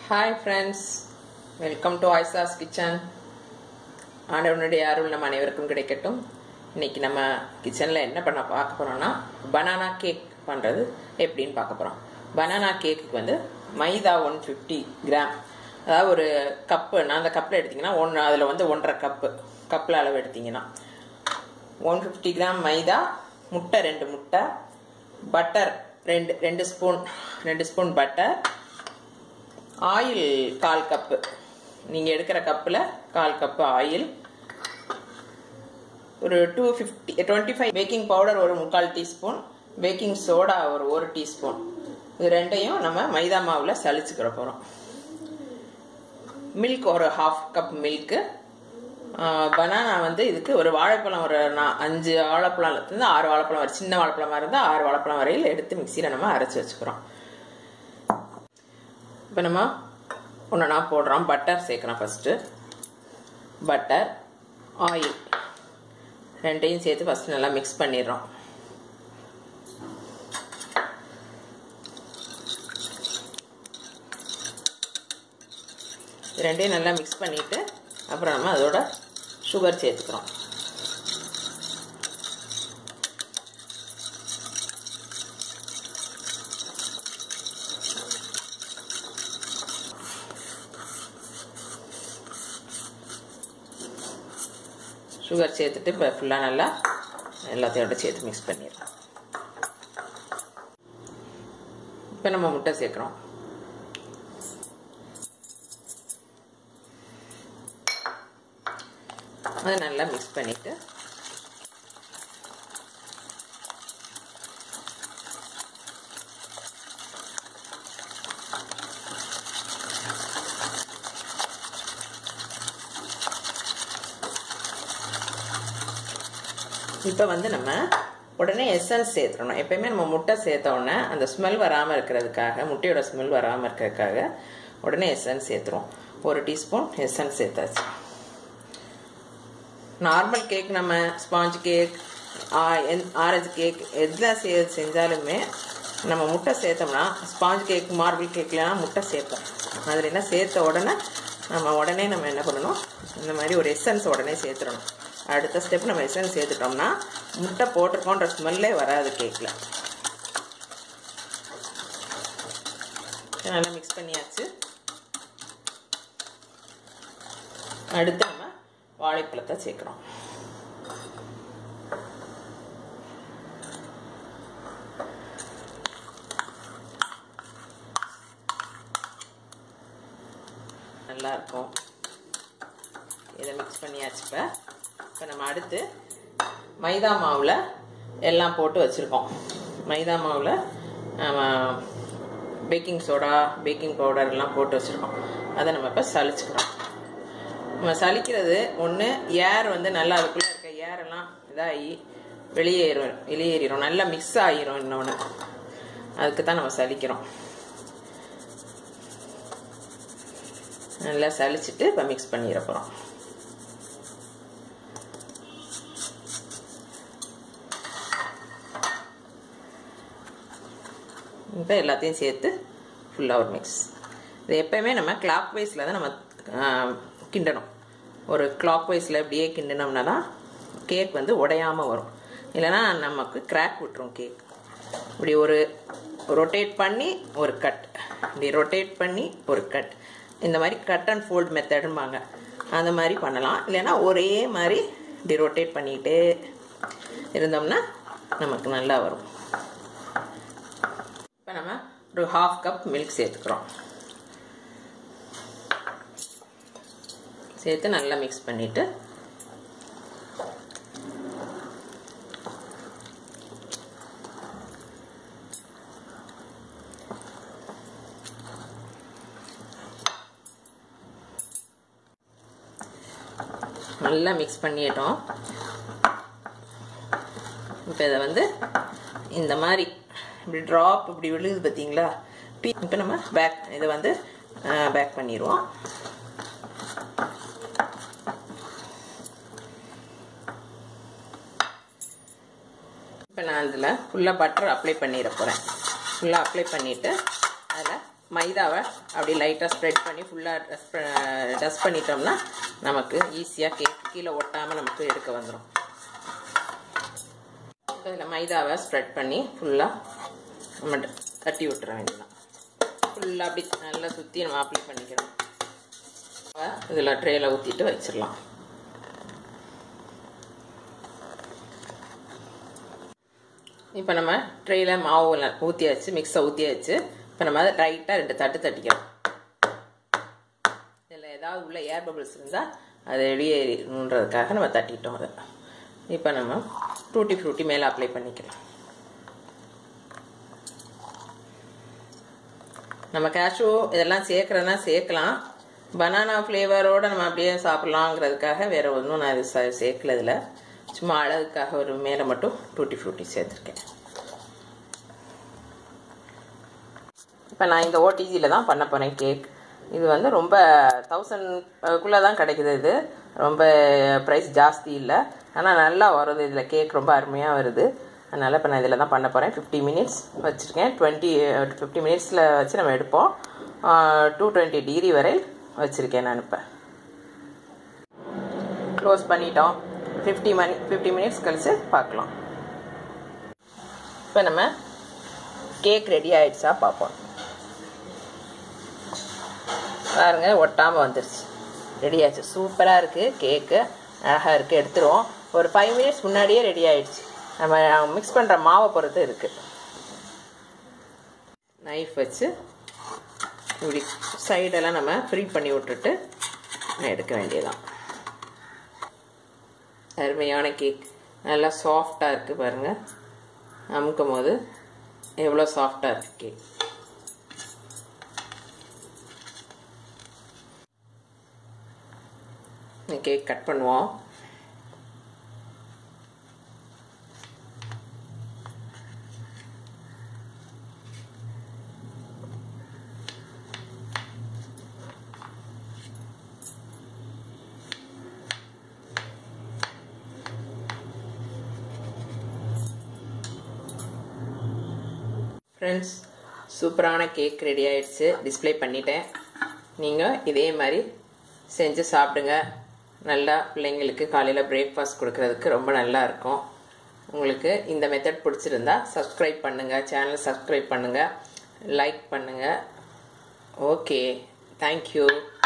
hi friends welcome to ஐசாஸ் kitchen ஆண்டவனுடைய அருள் நம்ம அனைவருக்கும் கிடைக்கட்டும் இன்னைக்கு நம்ம கிச்சனில் என்ன பண்ண பார்க்க போகிறோம்னா பனானா கேக் பண்ணுறது எப்படின்னு பார்க்க போகிறோம் பனானா கேக்குக்கு வந்து மைதா ஒன் ஃபிஃப்டி கிராம் அதாவது ஒரு கப்பு நான் அந்த கப்பில் எடுத்திங்கன்னா ஒன்று அதில் வந்து ஒன்றரை கப்பு கப்பில் அளவு எடுத்திங்கன்னா ஒன் ஃபிஃப்டி கிராம் மைதா முட்டை ரெண்டு முட்டை பட்டர் ரெண்டு ரெண்டு ஸ்பூன் ரெண்டு ஸ்பூன் பட்டர் ஆயில் கால் கப்பு நீங்கள் எடுக்கிற கப்பில் கால் கப்பு ஆயில் ஒரு two fifty twenty five baking powder ஒரு முக்கால் டீஸ்பூன் பேக்கிங் சோடா ஒரு ஒரு டீஸ்பூன் இது ரெண்டையும் நம்ம மைதா மாவில் சளிச்சுக்கிற போகிறோம் மில்க் ஒரு ஹாஃப் கப் மில்க்கு பனானா வந்து இதுக்கு ஒரு வாழைப்பழம் ஒரு நான் அஞ்சு வாழைப்பழம்லேருந்து ஆறு வாழைப்பழம் வரை சின்ன வாழைப்பழமாக இருந்தால் ஆறு வாழைப்பழம் வரையில் எடுத்து மிக்சியில் நம்ம அரைச்சி வச்சுக்கிறோம் இப்போ நம்ம ஒன்றா போடுறோம் பட்டர் சேர்க்குறோம் ஃபஸ்ட்டு பட்டர் ஆயில் ரெண்டையும் சேர்த்து ஃபஸ்ட்டு நல்லா மிக்ஸ் பண்ணிடுறோம் ரெண்டையும் நல்லா மிக்ஸ் பண்ணிவிட்டு அப்புறம் நம்ம அதோட சுகர் சேர்த்துக்கிறோம் சுகர் சேர்த்துட்டு இப்போ ஃபுல்லாக நல்லா எல்லாத்தையோட சேர்த்து மிக்ஸ் பண்ணிடுறோம் இப்போ நம்ம முட்டை சேர்க்குறோம் அதை நல்லா மிக்ஸ் பண்ணிவிட்டு இப்போ வந்து நம்ம உடனே எசன்ஸ் சேர்த்துடணும் எப்பயுமே நம்ம முட்டை சேர்த்த உடனே அந்த ஸ்மெல் வராமல் இருக்கிறதுக்காக முட்டையோட ஸ்மெல் வராமல் இருக்கிறதுக்காக உடனே எசன்ஸ் சேர்த்துருவோம் ஒரு டீஸ்பூன் எசன்ஸ் சேர்த்தாச்சு நார்மல் கேக் நம்ம ஸ்பாஞ்ச் கேக் ஆரஞ்சு கேக் எதில் சே செஞ்சாலுமே நம்ம முட்டை சேர்த்தோம்னா ஸ்பாஞ்ச் கேக் மார்பிள் கேக்லாம் முட்டை சேர்ப்போம் அதில் என்ன சேர்த்த உடனே நம்ம உடனே நம்ம என்ன பண்ணணும் இந்த மாதிரி ஒரு எசன்ஸ் உடனே சேர்த்துடணும் அடுத்த ஸ்டெப் நம்ம எசன்ஸ் சேர்த்துட்டோம்னா முட்டை போட்டிருக்கோன்ற ஸ்மெல்லே வராது கேக்கில் நல்லா மிக்ஸ் பண்ணியாச்சு அடுத்து நம்ம வாழைப்பழத்தை சேர்க்குறோம் நல்லா இருக்கும் இதை மிக்ஸ் பண்ணியாச்சு இப்போ இப்போ நம்ம அடுத்து மைதா மாவில் எல்லாம் போட்டு வச்சுருக்கோம் மைதா மாவில் பேக்கிங் சோடா பேக்கிங் பவுடர் எல்லாம் போட்டு வச்சுருக்கோம் அதை நம்ம இப்போ சளிச்சுக்கிறோம் நம்ம சலிக்கிறது ஒன்று ஏர் வந்து நல்லா அதுக்குள்ளே இருக்க ஏரெல்லாம் இதாகி வெளியேறும் வெளியேறிடும் நல்லா மிக்ஸ் ஆகிரும் இன்னொன்று அதுக்கு தான் நம்ம சலிக்கிறோம் நல்லா சலிச்சுட்டு இப்போ மிக்ஸ் பண்ணிட போகிறோம் இப்போ எல்லாத்தையும் சேர்த்து ஃபுல்லாக ஒரு மிக்ஸ் இது எப்போயுமே நம்ம கிளாக் வைஸில் தான் நம்ம கிண்டணும் ஒரு கிளாக் வைஸில் இப்படியே கிண்டினோம்னா தான் கேக் வந்து உடையாமல் வரும் இல்லைனா நமக்கு கிராக் விட்டுரும் கேக் இப்படி ஒரு ரொட்டேட் பண்ணி ஒரு கட் இப்படி ரொட்டேட் பண்ணி ஒரு கட் இந்த மாதிரி கட் அண்ட் ஃபோல்ட் மெத்தடும்பாங்க அந்த மாதிரி பண்ணலாம் இல்லைன்னா ஒரே மாதிரி இப்படி ரொட்டேட் பண்ணிக்கிட்டே இருந்தோம்னா நமக்கு நல்லா வரும் இப்போ நம்ம ஒரு ஹாஃப் கப் மில்க் சேர்த்துக்கிறோம் சேர்த்து நல்லா மிக்ஸ் பண்ணிவிட்டு நல்லா மிக்ஸ் பண்ணிட்டோம் இப்போ இதை வந்து இந்த மாதிரி இப்படி ட்ராப் இப்படி விழுகுது பார்த்தீங்களா இப்போ நம்ம பேக் இதை வந்து பேக் பண்ணிடுவோம் இப்போ நான் அதில் ஃபுல்லாக பட்டர் அப்ளை பண்ணிட போகிறேன் ஃபுல்லாக அப்ளை பண்ணிவிட்டு அதில் மைதாவை அப்படி லைட்டாக ஸ்ப்ரெட் பண்ணி ஃபுல்லாக டஸ்ட் டஸ்ட் பண்ணிட்டோம்னா நமக்கு ஈஸியாக கேக் கீழே ஒட்டாமல் நமக்கு எடுக்க வந்துடும் இதில் மைதாவை ஸ்ப்ரெட் பண்ணி ஃபுல்லாக நம்ம தட்டி விட்டுற வேண்டியதான் ஃபுல்லாக அப்படி நல்லா சுற்றி நம்ம அப்ளை பண்ணிக்கிறோம் இதில் ட்ரேயில் ஊற்றிட்டு வச்சிடலாம் இப்போ நம்ம ட்ரேயில் மாவு ஊற்றியாச்சு மிக்ஸை ஊற்றியாச்சு இப்போ நம்ம அதை ரைட்டாக ரெண்டு தட்டு தட்டிக்கிறோம் இதில் ஏதாவது உள்ள ஏர் பபிள்ஸ் இருந்தால் அது வெளியேறணுன்றதுக்காக நம்ம தட்டிட்டோம் அதை இப்போ நம்ம ஃப்ரூட்டி ஃப்ரூட்டி மேலே அப்ளை பண்ணிக்கலாம் நம்ம கேஷ்யூ இதெல்லாம் சேர்க்குறதுனா சேர்க்கலாம் பனானா ஃப்ளேவரோடு நம்ம அப்படியே சாப்பிட்லாங்கிறதுக்காக வேறு ஒன்றும் நான் இது சேர்க்கல இதில் சும்மா அழகுக்காக ஒரு மேலே மட்டும் டூட்டி ஃப்ரூட்டி சேர்த்துருக்கேன் இப்போ நான் இந்த ஓடிஜியில் தான் பண்ண போகிறேன் கேக் இது வந்து ரொம்ப தௌசண்ட்குள்ளே தான் கிடைக்குது இது ரொம்ப ப்ரைஸ் ஜாஸ்தி இல்லை ஆனால் நல்லா வருது இதில் கேக் ரொம்ப அருமையாக வருது அதனால் இப்போ நான் இதில் தான் பண்ண போகிறேன் ஃபிஃப்டி மினிட்ஸ் வச்சுருக்கேன் டுவெண்ட்டி ஃபிஃப்டி மினிட்ஸில் வச்சு நம்ம எடுப்போம் டூ டுவெண்ட்டி டிகிரி வரை வச்சுருக்கேன் நான் இப்போ க்ளோஸ் பண்ணிட்டோம் ஃபிஃப்டி மணி ஃபிஃப்டி மினிட்ஸ் கழிச்சு பார்க்கலாம் இப்போ நம்ம கேக் ரெடி ஆயிடுச்சா பார்ப்போம் பாருங்க ஒட்டாமல் வந்துருச்சு ரெடி ஆயிடுச்சு சூப்பராக இருக்குது கேக்கு அழகாக இருக்குது எடுத்துருவோம் ஒரு ஃபைவ் மினிட்ஸ் முன்னாடியே ரெடி ஆயிடுச்சு நம்ம மிக்ஸ் பண்ணுற மாவை பொறுத்து இருக்குது நைஃப் வச்சு இப்படி சைடெல்லாம் நம்ம ஃப்ரீ பண்ணி விட்டுட்டு எடுக்க வேண்டியதான் அருமையான கேக் நல்லா சாஃப்டாக இருக்குது பாருங்கள் அமுக்கும் போது எவ்வளோ சாஃப்டாக இருக்குது கேக் கேக் கட் பண்ணுவோம் ஃப்ரெண்ட்ஸ் சூப்பரான கேக் ரெடி ஆயிடுச்சு டிஸ்பிளே பண்ணிட்டேன் நீங்கள் இதே மாதிரி செஞ்சு சாப்பிடுங்க நல்லா பிள்ளைங்களுக்கு காலையில் பிரேக்ஃபாஸ்ட் கொடுக்கறதுக்கு ரொம்ப நல்லா இருக்கும் உங்களுக்கு இந்த மெத்தட் பிடிச்சிருந்தா சப்ஸ்கிரைப் பண்ணுங்கள் சேனல் சப்ஸ்கிரைப் பண்ணுங்கள் லைக் பண்ணுங்கள் ஓகே தேங்க்யூ